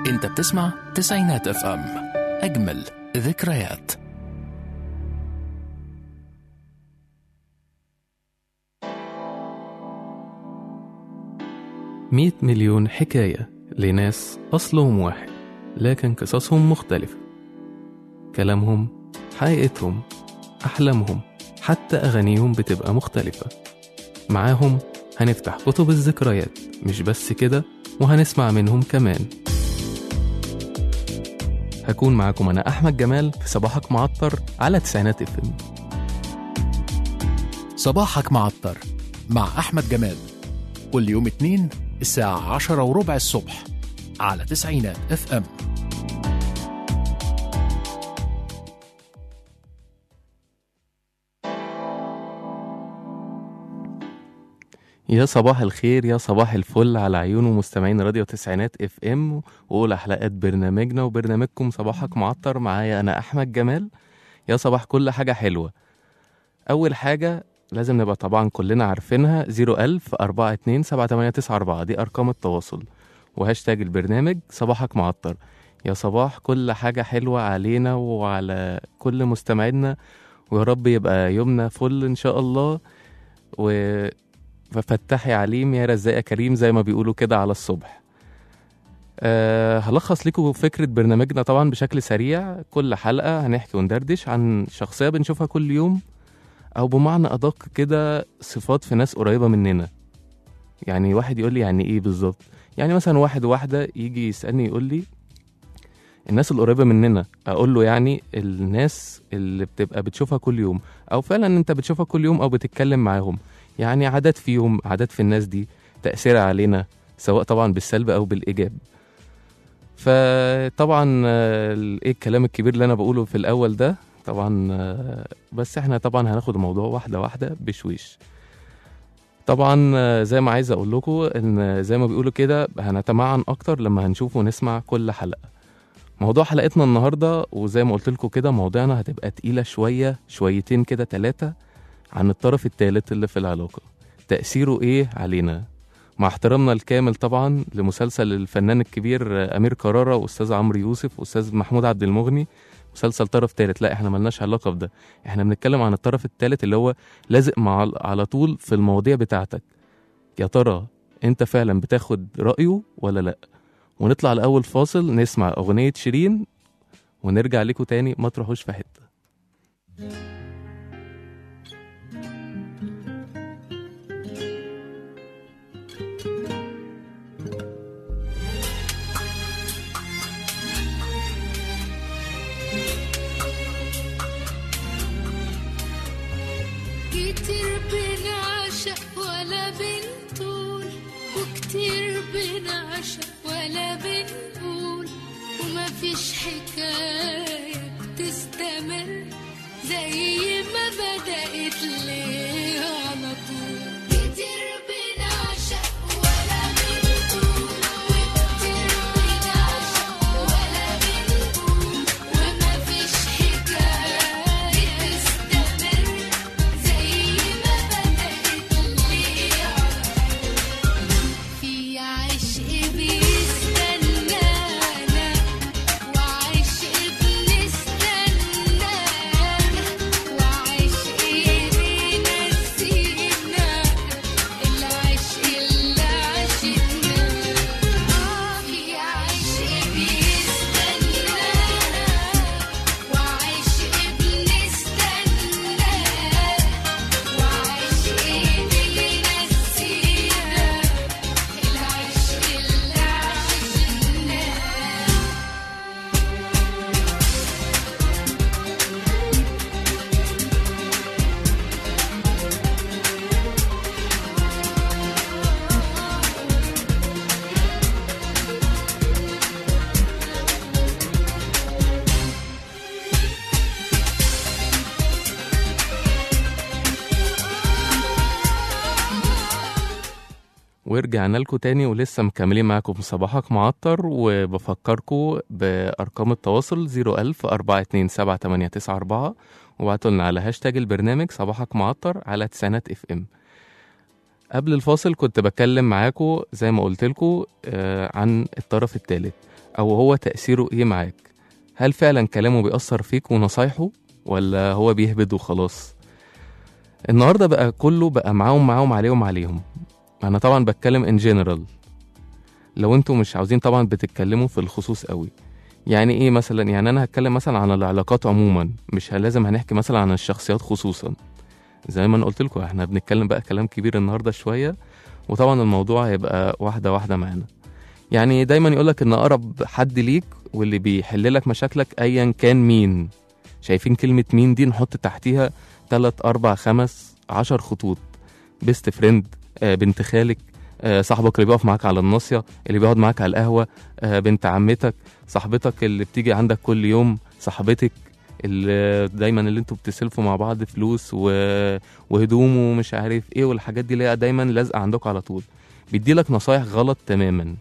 انت بتسمع تسعينات اف ام اجمل ذكريات مئة مليون حكاية لناس أصلهم واحد لكن قصصهم مختلفة كلامهم حقيقتهم أحلامهم حتى أغانيهم بتبقى مختلفة معاهم هنفتح كتب الذكريات مش بس كده وهنسمع منهم كمان هكون معاكم أنا أحمد جمال في صباحك معطر على تسعينات اف ام صباحك معطر مع احمد جمال كل يوم اتنين الساعة عشرة وربع الصبح على تسعينات اف ام يا صباح الخير يا صباح الفل على عيون ومستمعين راديو تسعينات اف ام واولى حلقات برنامجنا وبرنامجكم صباحك معطر معايا انا احمد جمال يا صباح كل حاجه حلوه اول حاجه لازم نبقى طبعا كلنا عارفينها 01000 42 7894 دي ارقام التواصل وهاشتاج البرنامج صباحك معطر يا صباح كل حاجه حلوه علينا وعلى كل مستمعينا ويا رب يبقى يومنا فل ان شاء الله و ففتحي عليم يا رزاق يا كريم زي ما بيقولوا كده على الصبح أه هلخص لكم فكرة برنامجنا طبعا بشكل سريع كل حلقة هنحكي وندردش عن شخصية بنشوفها كل يوم أو بمعنى أدق كده صفات في ناس قريبة مننا يعني واحد يقول لي يعني إيه بالظبط يعني مثلا واحد واحدة يجي يسألني يقول لي الناس القريبة مننا أقول له يعني الناس اللي بتبقى بتشوفها كل يوم أو فعلا أنت بتشوفها كل يوم أو بتتكلم معاهم يعني عادات فيهم عادات في الناس دي تأثيرها علينا سواء طبعا بالسلب أو بالإيجاب فطبعا آه، ايه الكلام الكبير اللي انا بقوله في الاول ده طبعا آه، بس احنا طبعا هناخد الموضوع واحده واحده بشويش طبعا آه، زي ما عايز اقول لكم ان زي ما بيقولوا كده هنتمعن اكتر لما هنشوف ونسمع كل حلقه موضوع حلقتنا النهارده وزي ما قلت لكم كده موضوعنا هتبقى تقيله شويه شويتين كده ثلاثه عن الطرف الثالث اللي في العلاقه تاثيره ايه علينا مع احترامنا الكامل طبعا لمسلسل الفنان الكبير امير كرارة واستاذ عمرو يوسف واستاذ محمود عبد المغني مسلسل طرف ثالث لا احنا ملناش علاقه بده احنا بنتكلم عن الطرف الثالث اللي هو لازق مع على طول في المواضيع بتاعتك يا ترى انت فعلا بتاخد رايه ولا لا ونطلع لاول فاصل نسمع اغنيه شيرين ونرجع لكم تاني ما تروحوش في حته كتير بنعشق ولا بنطول وكتير بنعشق ولا بنقول وما فيش حكاية بتستمر زي ما بدأت ليه على طول كتير بنعشق ولا بنطول وكتير بنعشق ولا بنقول وما فيش حكاية تستمر زي ما بدأت ليه على طول في عشق بيستنانا وعشق بنستنانا وعشق بينسينا العشق اللي عشقنا في عشق بيستنانا وعشق بنستنانا وعشق بينسينا العشق اللي عشقناه ورجعنا لكم تاني ولسه مكملين معاكم صباحك معطر وبفكركم بأرقام التواصل 01000 427 وابعتوا لنا على هاشتاج البرنامج صباحك معطر على تسعينات اف ام قبل الفاصل كنت بتكلم معاكم زي ما قلت لكم عن الطرف الثالث او هو تاثيره ايه معاك هل فعلا كلامه بيأثر فيك ونصايحه ولا هو بيهبد وخلاص النهارده بقى كله بقى معاهم معاهم عليهم عليهم انا طبعا بتكلم ان جنرال لو انتوا مش عاوزين طبعا بتتكلموا في الخصوص قوي يعني ايه مثلا يعني انا هتكلم مثلا عن العلاقات عموما مش لازم هنحكي مثلا عن الشخصيات خصوصا زي ما انا قلت لكم احنا بنتكلم بقى كلام كبير النهارده شويه وطبعا الموضوع هيبقى واحده واحده معانا يعني دايما يقولك ان اقرب حد ليك واللي بيحل لك مشاكلك ايا كان مين شايفين كلمه مين دي نحط تحتيها تلات أربع خمس عشر خطوط بيست فريند آه بنت خالك آه صاحبك اللي بيقف معاك على الناصية اللي بيقعد معاك على القهوة آه بنت عمتك صاحبتك اللي بتيجي عندك كل يوم صاحبتك اللي دايما اللي انتوا بتسلفوا مع بعض فلوس و... وهدوم ومش عارف ايه والحاجات دي اللي هي دايما لازقه عندكم على طول بيديلك نصايح غلط تماما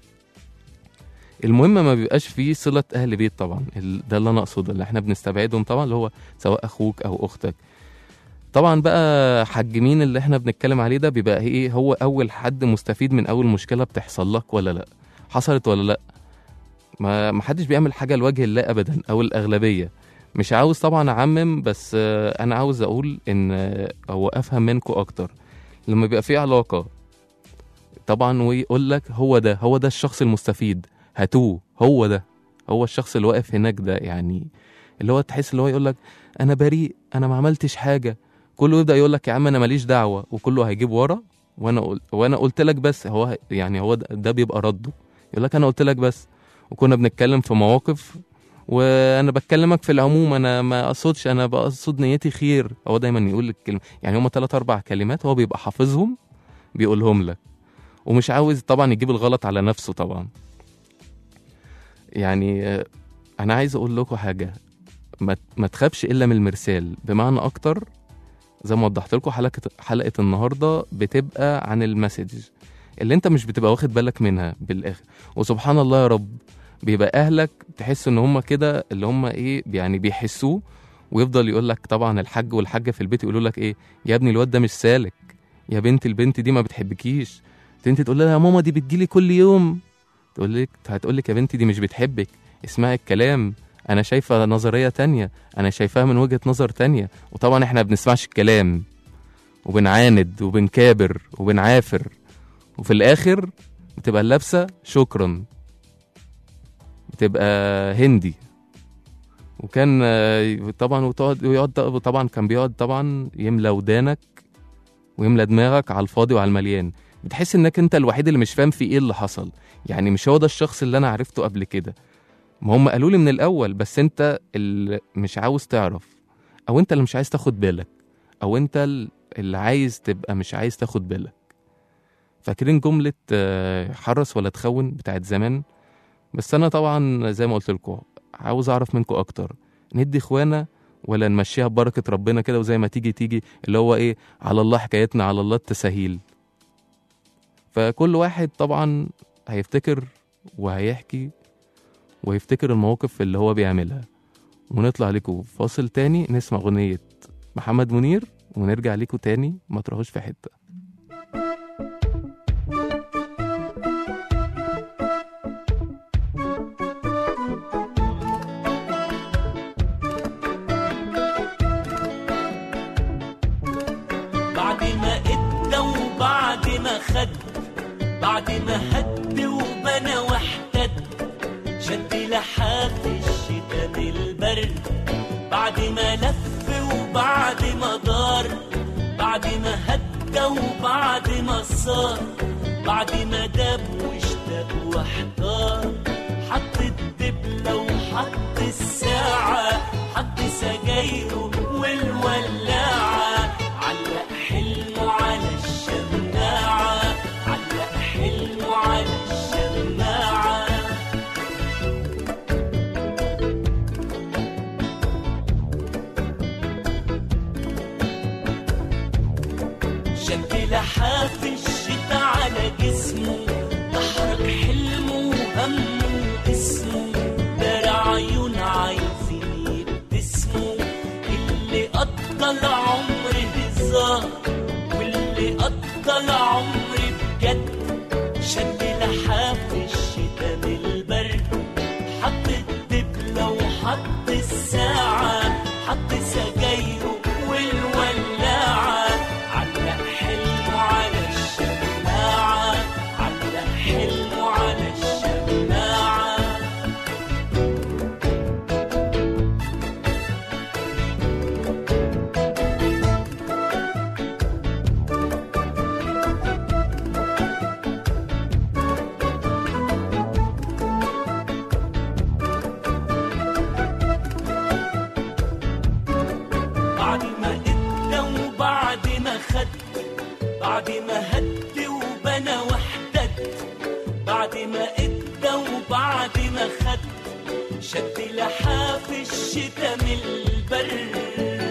المهم ما بيبقاش فيه صلة أهل بيت طبعا ال- ده اللي أنا أقصده اللي احنا بنستبعدهم طبعا اللي هو سواء أخوك أو أختك طبعا بقى حاج مين اللي احنا بنتكلم عليه ده بيبقى ايه هو أول حد مستفيد من أول مشكلة بتحصل لك ولا لأ حصلت ولا لأ ما ما حدش بيعمل حاجة لوجه الله أبدا أو الأغلبية مش عاوز طبعا أعمم بس آه، أنا عاوز أقول إن آه، هو أفهم منكم أكتر لما بيبقى في علاقة طبعا ويقول لك هو ده هو ده الشخص المستفيد هاتوه هو ده هو الشخص اللي واقف هناك ده يعني اللي هو تحس اللي هو يقول لك انا بريء انا ما عملتش حاجه كله يبدا يقول لك يا عم انا ماليش دعوه وكله هيجيب ورا وانا قل... وانا قلت لك بس هو ه- يعني هو ده, ده بيبقى رده يقول لك انا قلت لك بس وكنا بنتكلم في مواقف وانا بتكلمك في العموم انا ما اقصدش انا بقصد نيتي خير هو دايما يقول الكلمه يعني هما ثلاث اربع كلمات هو بيبقى حافظهم بيقولهم لك ومش عاوز طبعا يجيب الغلط على نفسه طبعا يعني آه، انا عايز اقول لكم حاجه ما, ما تخافش الا من المرسال بمعنى اكتر زي ما وضحت لكم حلقه حلقه النهارده بتبقى عن المسج اللي انت مش بتبقى واخد بالك منها بالاخر وسبحان الله يا رب بيبقى اهلك تحس ان هم كده اللي هم ايه يعني بيحسوه ويفضل يقول لك طبعا الحاج والحاجه في البيت يقولوا لك ايه يا ابني الواد ده مش سالك يا بنت البنت دي ما بتحبكيش انت تقول لها يا ماما دي بتجيلي كل يوم تقول لك هتقول لك يا بنتي دي مش بتحبك اسمعي الكلام انا شايفه نظريه تانية انا شايفاها من وجهه نظر تانية وطبعا احنا بنسمعش الكلام وبنعاند وبنكابر وبنعافر وفي الاخر بتبقى اللابسه شكرا بتبقى هندي وكان آه، طبعا وتقعد ويقعد طبعا كان بيقعد طبعا يملى ودانك ويملى دماغك على الفاضي وعلى المليان بتحس انك انت الوحيد اللي مش فاهم في ايه اللي حصل يعني مش هو ده الشخص اللي انا عرفته قبل كده ما هم قالوا لي من الاول بس انت اللي مش عاوز تعرف او انت اللي مش عايز تاخد بالك او انت ال- اللي عايز تبقى مش عايز تاخد بالك فاكرين جملة آه، حرص ولا تخون بتاعت زمان بس انا طبعا زي ما قلت لكم عاوز اعرف منكم اكتر ندي اخوانا ولا نمشيها ببركة ربنا كده وزي ما تيجي تيجي اللي هو ايه على الله حكايتنا على الله التساهيل فكل واحد طبعا هيفتكر وهيحكي ويفتكر المواقف اللي هو بيعملها ونطلع لكم فاصل تاني نسمع أغنية محمد منير ونرجع لكم تاني ما تروحوش في حتة بعد ما ادى وبعد ما خد بعد ما هد وبنى واحتد شد لحاف الشتا من البرد بعد ما لف وبعد ما دار بعد ما هدى وبعد ما صار بعد ما داب واشتاق واحتار حط الدبلة وحط الساعة حط سجايره والولاعة علق حلمه على الشماعة علق حلمه على الشماعة شد لحاف الشتا على جسمه أحرق حلمه وهمه واسمه دار عيون عايزين يبتسموا اللي قضى العمر هزار واللي قضى العمر جد شد لحاف الشتا من البرد حط الدبلة وحط الساعة حط سجايره والولاعة علق حلمه على الشماعة علق حلمه على الشماعة بعد ما ادى وبعد ما خد بعد ما هد وبنى وحدد بعد ما ادى وبعد ما خد شد لحاف الشتا من البر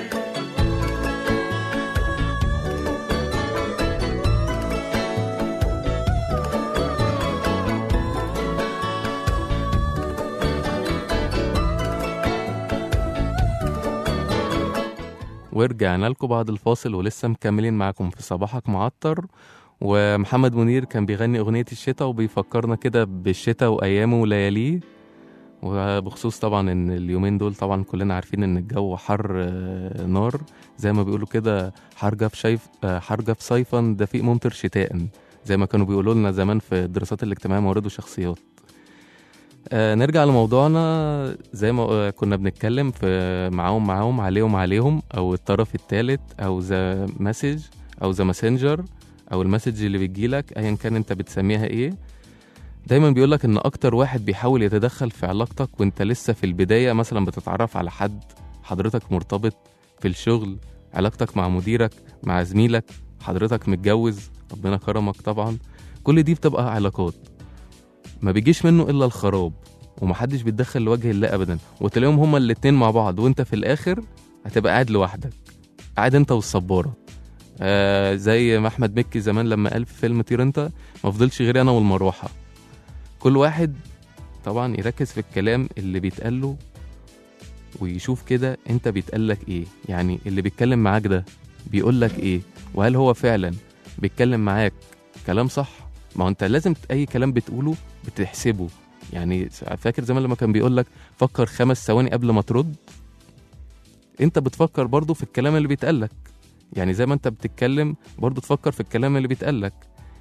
ورجعنا لكم بعد الفاصل ولسه مكملين معاكم في صباحك معطر ومحمد منير كان بيغني أغنية الشتاء وبيفكرنا كده بالشتاء وأيامه ولياليه وبخصوص طبعا ان اليومين دول طبعا كلنا عارفين ان الجو حر آه، نار زي ما بيقولوا كده حرجة في شايف آه، حرجة في صيفا دفيق ممطر شتاء زي ما كانوا بيقولوا لنا زمان في الدراسات الاجتماعية موارد وشخصيات آه نرجع لموضوعنا زي ما آه، كنا بنتكلم في معاهم معاهم عليهم عليهم او الطرف الثالث او ذا مسج او ذا ماسنجر او المسج اللي بتجيلك ايا كان انت بتسميها ايه دايما بيقولك ان اكتر واحد بيحاول يتدخل في علاقتك وانت لسه في البداية مثلا بتتعرف على حد حضرتك مرتبط في الشغل علاقتك مع مديرك مع زميلك حضرتك متجوز ربنا كرمك طبعا كل دي بتبقى علاقات ما بيجيش منه الا الخراب ومحدش بيتدخل لوجه الله ابدا وتلاقيهم هما الاتنين مع بعض وانت في الاخر هتبقى قاعد لوحدك قاعد انت والصباره آه زي ما احمد مكي زمان لما قال في فيلم طير انت ما فضلش غير انا والمروحه كل واحد طبعا يركز في الكلام اللي بيتقال له ويشوف كده انت بيتقال لك ايه يعني اللي بيتكلم معاك ده بيقول لك ايه وهل هو فعلا بيتكلم معاك كلام صح ما هو انت لازم اي كلام بتقوله بتحسبه يعني فاكر زمان لما كان بيقول لك فكر خمس ثواني قبل ما ترد انت بتفكر برضو في الكلام اللي بيتقال لك يعني زي ما انت بتتكلم برضو تفكر في الكلام اللي بيتقال لك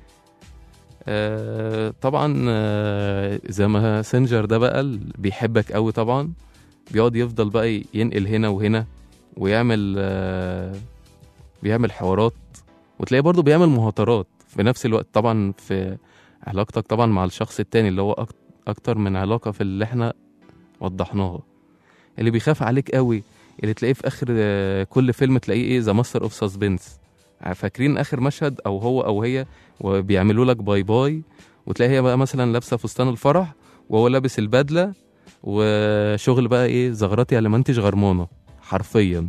آه طبعا آه زي ما سنجر ده بقى اللي بيحبك قوي طبعا بيقعد يفضل بقى ينقل هنا وهنا ويعمل آه بيعمل حوارات وتلاقيه برضو بيعمل مهاترات في نفس الوقت طبعا في علاقتك طبعا مع الشخص التاني اللي هو أك- اكتر من علاقة في اللي احنا وضحناها اللي بيخاف عليك قوي اللي تلاقيه في اخر آه، كل فيلم تلاقيه ايه ذا ماستر اوف سسبنس فاكرين اخر مشهد او هو او هي وبيعملوا لك باي باي وتلاقي هي بقى مثلا لابسه فستان الفرح وهو لابس البدله وشغل بقى ايه زغرتي على ما انتش غرمانه حرفيا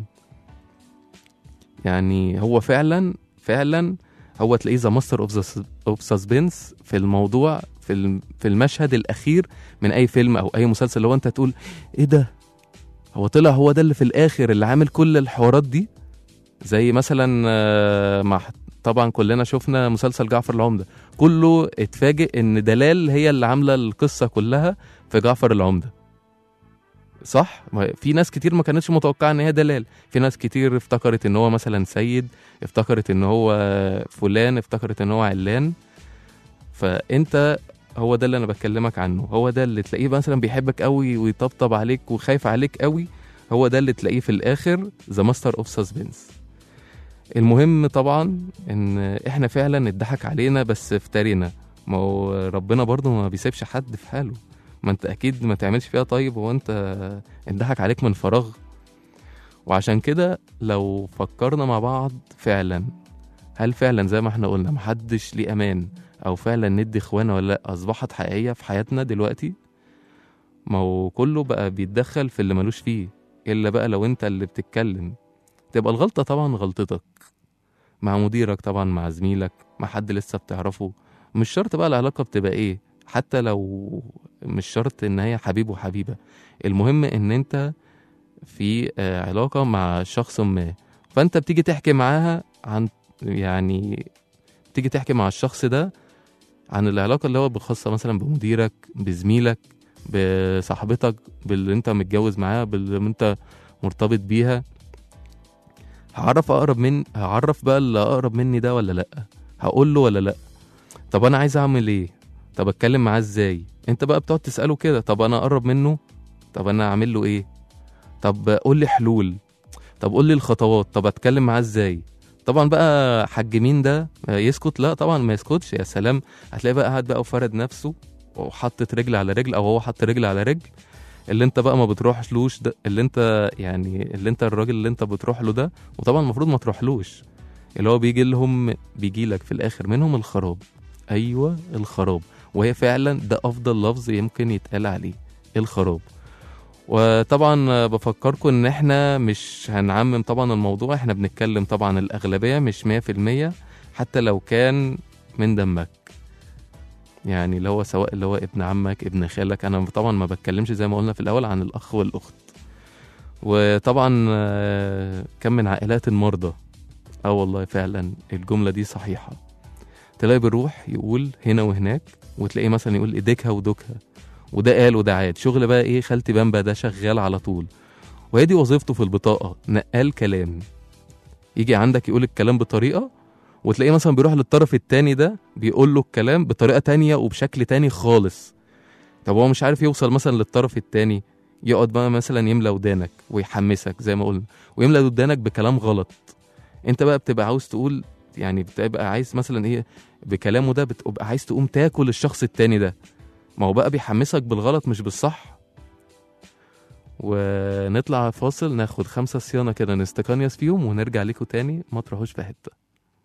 يعني هو فعلا فعلا هو تلاقيه ذا ماستر اوف ذا اوف سسبنس في الموضوع في الم- في المشهد الاخير من اي فيلم او اي مسلسل اللي هو انت تقول ايه ده هو طلع هو ده اللي في الاخر اللي عامل كل الحوارات دي زي مثلا آه، مع طبعا كلنا شفنا مسلسل جعفر العمدة كله اتفاجئ ان دلال هي اللي عاملة القصة كلها في جعفر العمدة صح ما- في ناس كتير ما كانتش متوقعة ان هي دلال في ناس كتير افتكرت ان هو مثلا سيد افتكرت ان هو فلان افتكرت ان هو علان فانت هو ده اللي انا بكلمك عنه هو ده اللي تلاقيه مثلا بيحبك قوي ويطبطب عليك وخايف عليك قوي هو ده اللي تلاقيه في الاخر ذا ماستر اوف سسبنس المهم طبعا ان احنا فعلا اتضحك علينا بس افترينا ما هو ربنا برضه ما بيسيبش حد في حاله ما انت اكيد ما تعملش فيها طيب هو انت اتضحك عليك من فراغ وعشان كده لو فكرنا مع بعض فعلا هل فعلا زي ما احنا قلنا محدش ليه امان او فعلا ندي اخوانا ولا لا اصبحت حقيقيه في حياتنا دلوقتي ما هو كله بقى بيتدخل في اللي ملوش فيه الا بقى لو انت اللي بتتكلم تبقى الغلطه طبعا غلطتك مع مديرك طبعا مع زميلك مع حد لسه بتعرفه مش شرط بقى العلاقه بتبقى ايه حتى لو مش شرط ان هي حبيب وحبيبه المهم ان انت في آه، علاقه مع شخص ما فانت بتيجي تحكي معاها عن يعني تيجي تحكي مع الشخص ده عن العلاقه اللي هو بخاصه مثلا بمديرك بزميلك بصاحبتك باللي انت متجوز معاها باللي انت مرتبط بيها هعرف اقرب من هعرف بقى اللي اقرب مني ده ولا لا هقول له ولا لا طب انا عايز اعمل ايه طب اتكلم معاه ازاي انت بقى بتقعد تساله كده طب انا اقرب منه طب انا اعمل له ايه طب قول لي حلول طب قول لي الخطوات طب اتكلم معاه ازاي طبعا بقى حاج مين ده يسكت لا طبعا ما يسكتش يا سلام هتلاقي بقى قاعد بقى وفرد نفسه وحطت رجل على رجل او هو حط رجل على رجل اللي انت بقى ما بتروحلوش ده اللي انت يعني اللي انت الراجل اللي انت بتروح له ده وطبعا المفروض ما تروحلوش اللي هو بيجي لهم بيجي لك في الاخر منهم الخراب ايوه الخراب وهي فعلا ده افضل لفظ يمكن يتقال عليه الخراب وطبعا بفكركم ان احنا مش هنعمم طبعا الموضوع احنا بنتكلم طبعا الاغلبيه مش 100% حتى لو كان من دمك يعني اللي هو سواء اللي هو ابن عمك ابن خالك انا طبعا ما بتكلمش زي ما قلنا في الاول عن الاخ والاخت وطبعا آه، كم من عائلات المرضى اه والله فعلا الجمله دي صحيحه تلاقي بيروح يقول هنا وهناك وتلاقيه مثلا يقول ايديكها ودوكها وده قال وده عاد شغل بقى ايه خالتي بامبا ده شغال على طول وهي دي وظيفته في البطاقه نقال كلام يجي عندك يقول الكلام بطريقه وتلاقيه مثلا بيروح للطرف التاني ده بيقول له الكلام بطريقه تانية وبشكل تاني خالص طب هو مش عارف يوصل مثلا للطرف التاني يقعد بقى مثلا يملى ودانك ويحمسك زي ما قلنا ويملى ودانك بكلام غلط انت بقى بتبقى عاوز تقول يعني بتبقى عايز مثلا ايه بكلامه ده بتبقى عايز تقوم تاكل الشخص التاني ده ما هو بقى بيحمسك بالغلط مش بالصح ونطلع فاصل ناخد خمسة صيانة كده نستقنيس فيهم ونرجع لكم تاني ما تروحوش في حتة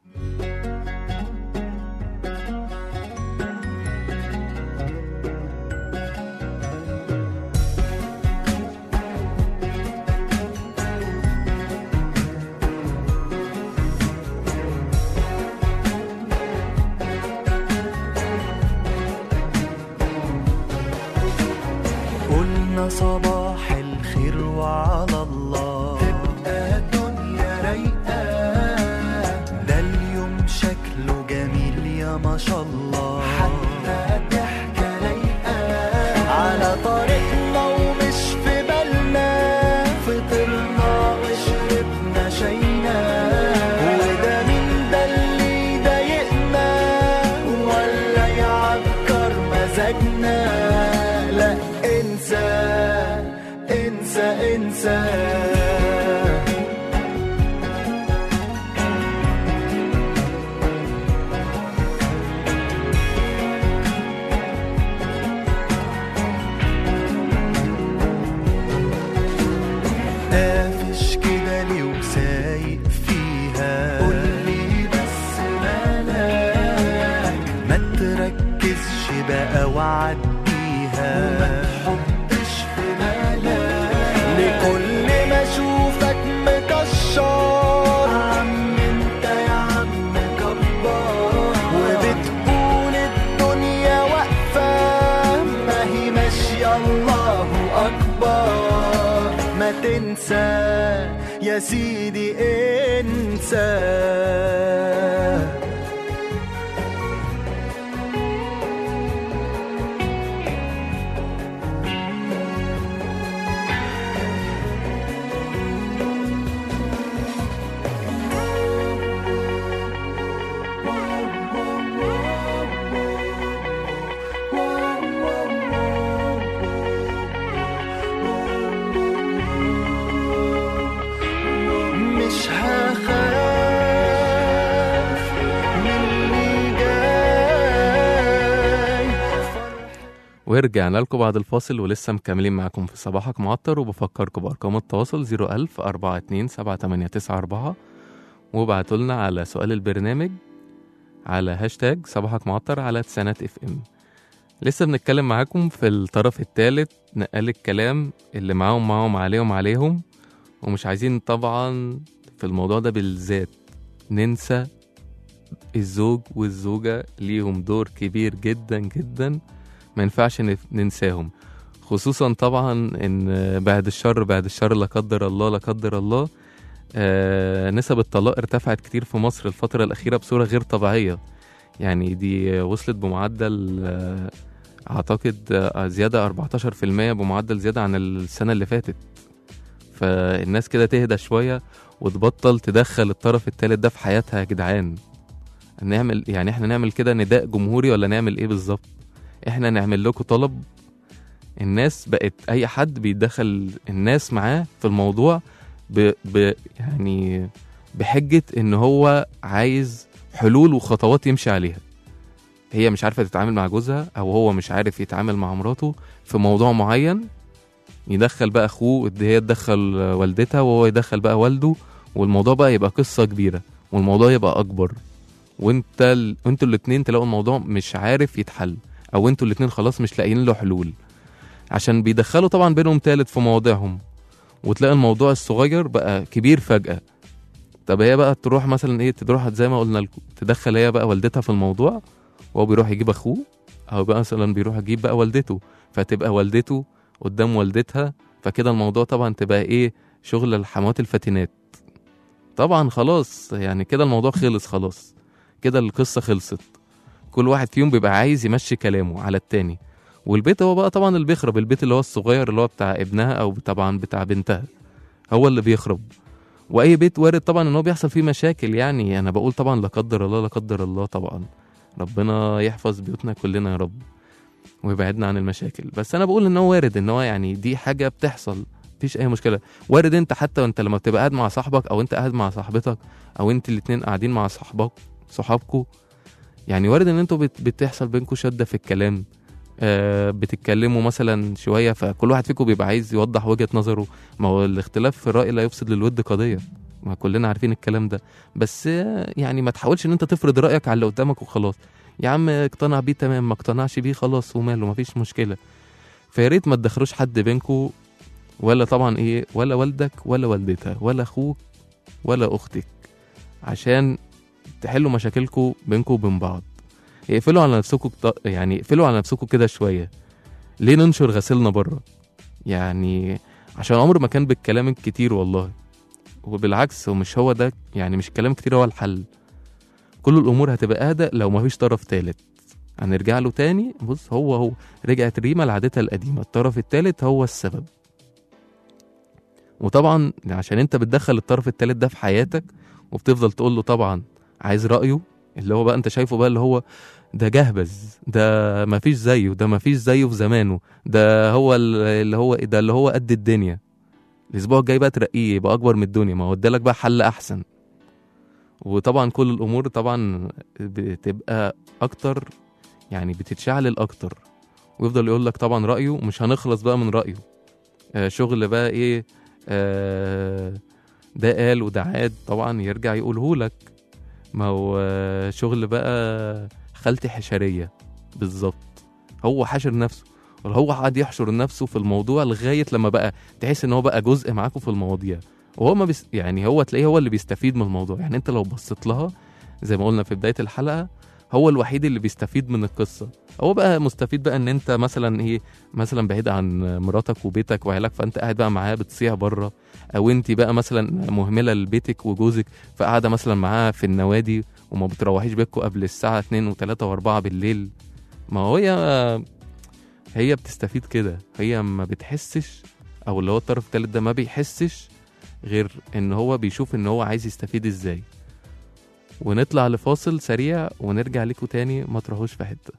قلنا صباح الخير وعلى الله تبقى الدنيا رايقة ده اليوم شكله جميل يا ما شاء الله حتى ضحكة رايقة على طريقنا ومش في بالنا فطرنا وشربنا شينا وده مين ده اللي يضايقنا ولا يعكر مزاجنا لا انسى انسى انسى قافش كده ليه وسايق فيها قولي بس مالك ما تركزش بقى وعديها وما تحطش في بالك لكل ما اشوفك مكشر عم انت يا عم كبار وبتكون الدنيا واقفة ما هي ماشية الله أكبر ما تنسى يا سيدي انسى مش هخاف من اللي جاي ورجعنا لكم بعد الفاصل ولسه مكملين معاكم في صباحك معطر وبفكركم بأرقام التواصل 01000 42 7894 وابعتوا لنا على سؤال البرنامج على هاشتاج صباحك معطر على تسعينات اف ام لسه بنتكلم معاكم في الطرف الثالث نقل الكلام اللي معاهم معاهم عليهم عليهم ومش عايزين طبعا في الموضوع ده بالذات ننسى الزوج والزوجة ليهم دور كبير جدا جدا ما ينفعش نف- ننساهم خصوصا طبعا ان بعد الشر بعد الشر لا قدر الله لا قدر الله آه نسب الطلاق ارتفعت كتير في مصر الفترة الأخيرة بصورة غير طبيعية يعني دي وصلت بمعدل آه، اعتقد آه، زياده 14% بمعدل زياده عن السنه اللي فاتت فالناس كده تهدى شويه وتبطل تدخل الطرف الثالث ده في حياتها يا جدعان نعمل يعني احنا نعمل كده نداء جمهوري ولا نعمل ايه بالظبط احنا نعمل لكم طلب الناس بقت اي حد بيدخل الناس معاه في الموضوع ب, ب يعني بحجه ان هو عايز حلول وخطوات يمشي عليها هي مش عارفه تتعامل مع جوزها او هو مش عارف يتعامل مع مراته في موضوع معين يدخل بقى اخوه هي تدخل والدتها وهو يدخل بقى والده والموضوع بقى يبقى قصه كبيره والموضوع يبقى اكبر وانت ال... انتوا الاتنين تلاقوا الموضوع مش عارف يتحل او انتوا الاتنين خلاص مش لاقيين له حلول عشان بيدخلوا طبعا بينهم تالت في مواضيعهم وتلاقي الموضوع الصغير بقى كبير فجأة طب هي بقى تروح مثلا ايه تروح زي ما قلنا لكم تدخل هي بقى والدتها في الموضوع وهو بيروح يجيب اخوه او بقى مثلا بيروح يجيب بقى والدته فتبقى والدته قدام والدتها فكده الموضوع طبعا تبقى ايه شغل الحموات الفاتنات طبعا خلاص يعني كده الموضوع خلص خلاص كده القصة خلصت كل واحد فيهم بيبقى عايز يمشي كلامه على التاني والبيت هو بقى طبعا اللي بيخرب البيت اللي هو الصغير اللي هو بتاع ابنها او طبعا بتاع بنتها هو اللي بيخرب واي بيت وارد طبعا ان هو بيحصل فيه مشاكل يعني انا بقول طبعا لا قدر الله لا قدر الله طبعا ربنا يحفظ بيوتنا كلنا يا رب ويبعدنا عن المشاكل بس انا بقول ان هو وارد ان هو يعني دي حاجه بتحصل مفيش اي مشكله وارد انت حتى وانت لما بتبقى قاعد مع صاحبك او انت قاعد مع صاحبتك او انت الاتنين قاعدين مع صاحبك صحابكوا يعني وارد ان انتوا بت- بتحصل بينكم شده في الكلام آه بتتكلموا مثلا شويه فكل واحد فيكم بيبقى عايز يوضح وجهه نظره ما هو الاختلاف في الراي لا يفسد للود قضيه ما كلنا عارفين الكلام ده بس آه، يعني ما تحاولش ان انت تفرض رايك على اللي قدامك وخلاص يا عم اقتنع بيه تمام ما اقتنعش بيه خلاص وماله ما فيش مشكله فيا ريت ما تدخلوش حد بينكم ولا طبعا ايه ولا والدك ولا والدتها ولا اخوك ولا اختك عشان تحلوا مشاكلكم بينكم وبين بعض اقفلوا على نفسكم كت- يعني اقفلوا على نفسكم كده شويه ليه ننشر غسيلنا بره يعني عشان عمر ما كان بالكلام الكتير والله وبالعكس ومش هو ده يعني مش كلام كتير هو الحل كل الامور هتبقى اهدى لو مفيش طرف تالت هنرجع له تاني بص هو هو رجعت ريما لعادتها القديمه الطرف التالت هو السبب وطبعا عشان انت بتدخل الطرف التالت ده في حياتك وبتفضل تقول له طبعا عايز رايه اللي هو بقى انت شايفه بقى اللي هو ده جهبذ ده مفيش زيه ده مفيش زيه في زمانه ده هو ال- اللي هو ده اللي هو قد الدنيا الاسبوع الجاي بقى ترقيه يبقى اكبر من الدنيا ما هو ادالك بقى حل احسن وطبعا كل الامور طبعا بتبقى اكتر يعني بتتشعلل اكتر ويفضل يقول لك طبعا رايه مش هنخلص بقى من رايه آه شغل بقى ايه آه ده قال وده عاد طبعا يرجع يقوله لك ما هو آه، شغل بقى خالتي حشريه بالظبط هو حاشر نفسه ولا هو قعد يحشر نفسه في الموضوع لغايه لما بقى تحس ان هو بقى جزء معاكم في المواضيع وهو ما بيس يعني هو تلاقيه هو اللي بيستفيد من الموضوع يعني انت لو بصيت لها زي ما قلنا في بدايه الحلقه هو الوحيد اللي بيستفيد من القصه هو بقى مستفيد بقى ان انت مثلا ايه مثلا بعيد عن مراتك وبيتك وعيالك فانت قاعد بقى معاه بتصيع بره او انت بقى مثلا مهمله لبيتك وجوزك فقاعده مثلا معاه في النوادي وما بتروحيش بيتكم قبل الساعه 2 و3 و4 بالليل ما هو هي هي بتستفيد كده هي ما بتحسش او اللي هو الطرف التالت ده ما بيحسش غير ان هو بيشوف ان هو عايز يستفيد ازاي ونطلع لفاصل سريع ونرجع لكم تاني ما تروحوش في حته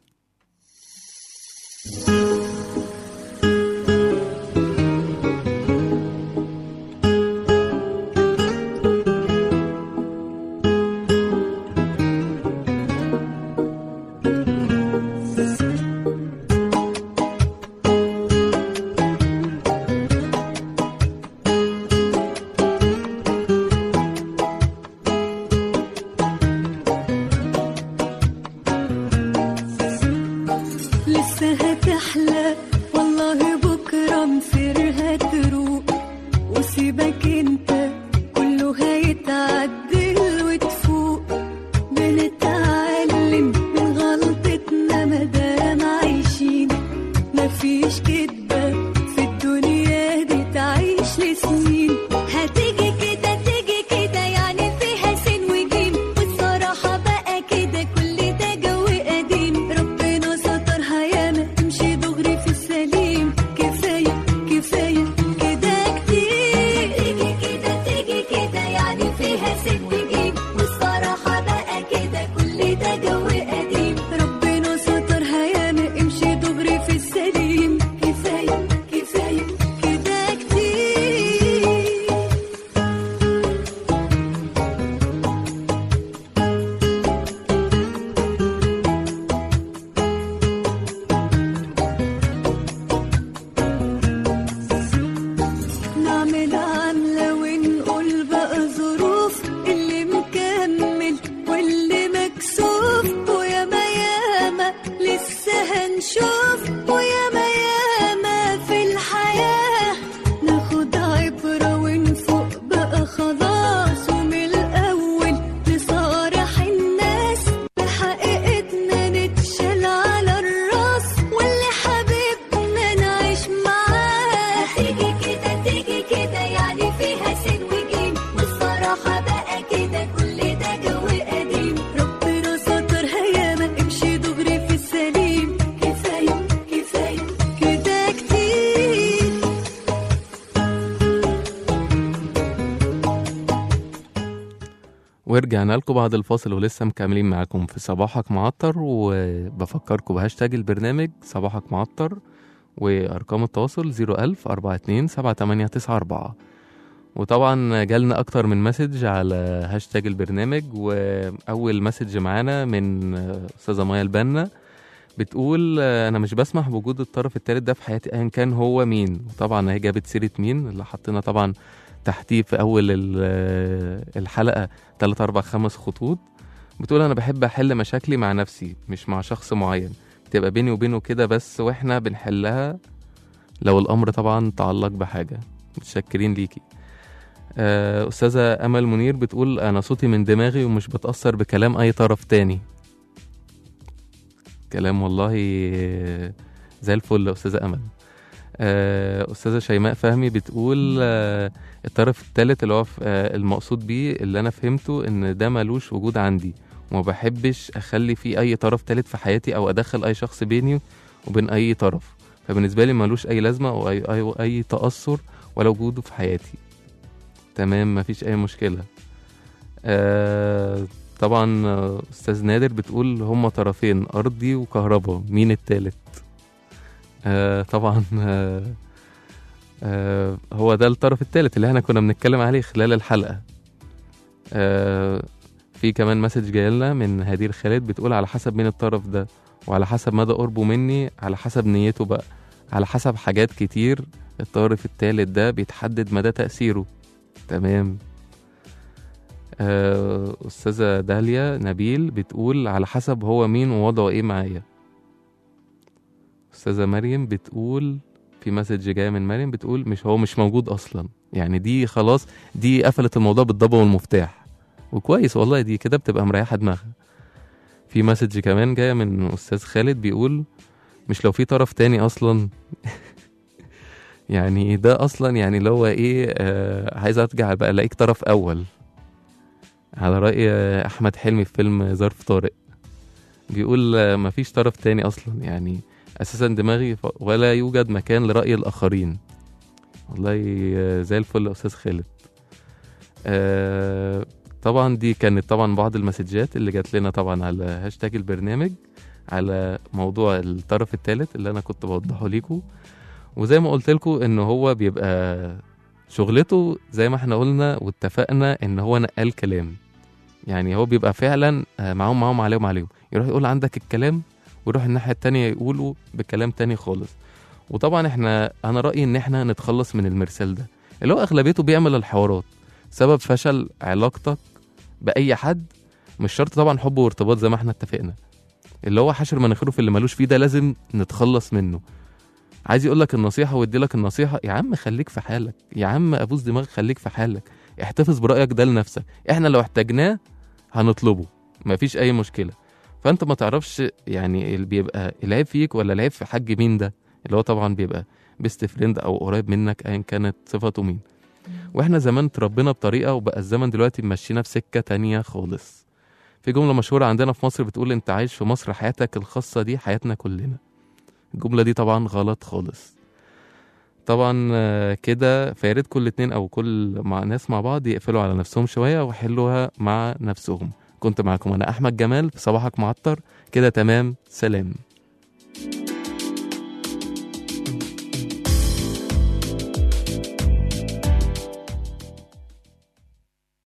لسه هتحلى والله بكرة مصيرها تروق وسيبك انت كله هيتعدل وتفوق بنتعلم من غلطتنا مادام عايشين مفيش كدبة في الدنيا دي تعيش لسنين هتيجي كده تيجي كده يعني فيها سين وجيم والصراحة بقى كده كل ده جو نشوف وياما ياما في الحياة ناخد عبرة ونفوق بقى خلاص ومن الأول نصارح الناس بحقيقتنا نتشال على الراس واللي حبيبنا نعيش معاه تيجي كده تيجي كده يعني فيها سين وجيم والصراحة بقى كده كل ده جو قديم ربنا سترها ياما امشي دغري في السليم كفاية كفاية كده كتير ورجعنا لكم بعد الفاصل ولسه مكملين معاكم في صباحك معطر وبفكركم بهاشتاج البرنامج صباحك معطر وأرقام التواصل 01000 42 7894 وطبعا جالنا أكتر من مسج على هاشتاج البرنامج وأول مسج معانا من أستاذة مايا البنا بتقول أنا مش بسمح بوجود الطرف الثالث ده في حياتي أيا كان هو مين وطبعا هي جابت سيرة مين اللي حطينا طبعا تحتيه في أول ال- الحلقة تلات أربع خمس خطوط بتقول أنا بحب أحل مشاكلي مع نفسي مش مع شخص معين تبقى بيني وبينه كده بس وإحنا بنحلها لو الأمر طبعا تعلق بحاجة متشكرين ليكي آه، أستاذة أمل منير بتقول أنا صوتي من دماغي ومش بتأثر بكلام أي طرف تاني كلام والله آه، زي الفل يا أستاذة أمل آه، أستاذة شيماء فهمي بتقول آه، الطرف الثالث اللي هو ف- آه، المقصود بيه اللي أنا فهمته إن ده ملوش وجود عندي وما بحبش أخلي فيه أي طرف ثالث في حياتي أو أدخل أي شخص بيني وبين أي طرف فبالنسبة لي ملوش أي لازمة أو أي, أي, أي تأثر ولا وجوده في حياتي تمام مفيش أي مشكلة آه طبعا آه، أستاذ نادر بتقول هما طرفين أرضي وكهرباء مين التالت آه طبعا آه آه هو ده الطرف الثالث اللي احنا كنا بنتكلم عليه خلال الحلقة آه في كمان مسج جاي لنا من هدير خالد بتقول على حسب مين الطرف ده وعلى حسب مدى قربه مني على حسب نيته بقى على حسب حاجات كتير الطرف الثالث ده بيتحدد مدى تأثيره تمام آه، أستاذة داليا نبيل بتقول على حسب هو مين ووضعه إيه معايا أستاذة مريم بتقول في مسج جاية من مريم بتقول مش هو مش موجود أصلا يعني دي خلاص دي قفلت الموضوع بالضبة والمفتاح وكويس والله دي كده بتبقى مريحة دماغها في مسج كمان جاية من أستاذ خالد بيقول مش لو في طرف تاني أصلا يعني ده أصلا يعني اللي هو إيه آه عايز أرجع بقى ألاقيك طرف أول على رأي آه، أحمد حلمي في فيلم ظرف طارق بيقول آه، مفيش طرف تاني أصلا يعني أساسا دماغي ف... ولا يوجد مكان لرأي الآخرين والله آه، زي الفل يا أستاذ خالد آه طبعا دي كانت طبعا بعض المسجات اللي جات لنا طبعا على هاشتاج البرنامج على موضوع الطرف الثالث اللي انا كنت بوضحه ليكم وزي ما قلت لكم ان هو بيبقى شغلته زي ما احنا قلنا واتفقنا ان هو نقال كلام يعني هو بيبقى فعلا آه، معاهم معاهم عليهم عليهم يروح يقول عندك الكلام ويروح الناحيه التانية يقولوا بكلام تاني خالص وطبعا احنا انا رايي ان احنا نتخلص من المرسال ده اللي هو اغلبيته بيعمل الحوارات سبب فشل علاقتك باي حد مش شرط طبعا حب وارتباط زي ما احنا اتفقنا اللي هو حشر مناخيره في اللي ملوش فيه ده لازم نتخلص منه عايز يقول لك النصيحه ويدي لك النصيحه يا عم خليك في حالك يا عم ابوس دماغك خليك في حالك احتفظ برايك ده لنفسك احنا لو احتاجناه هنطلبه مفيش اي مشكله فانت ما تعرفش يعني اللي بيبقى العيب فيك ولا العيب في حاج مين ده اللي هو طبعا بيبقى بيست فريند او قريب منك ايا كانت صفته مين واحنا زمان اتربينا بطريقه وبقى الزمن دلوقتي مشينا في سكه تانية خالص في جمله مشهوره عندنا في مصر بتقول انت عايش في مصر حياتك الخاصه دي حياتنا كلنا الجمله دي طبعا غلط خالص طبعا آه، كده فياريت كل اتنين او كل مع ناس مع بعض يقفلوا على نفسهم شويه ويحلوها مع نفسهم كنت معاكم انا احمد جمال في صباحك معطر كده تمام سلام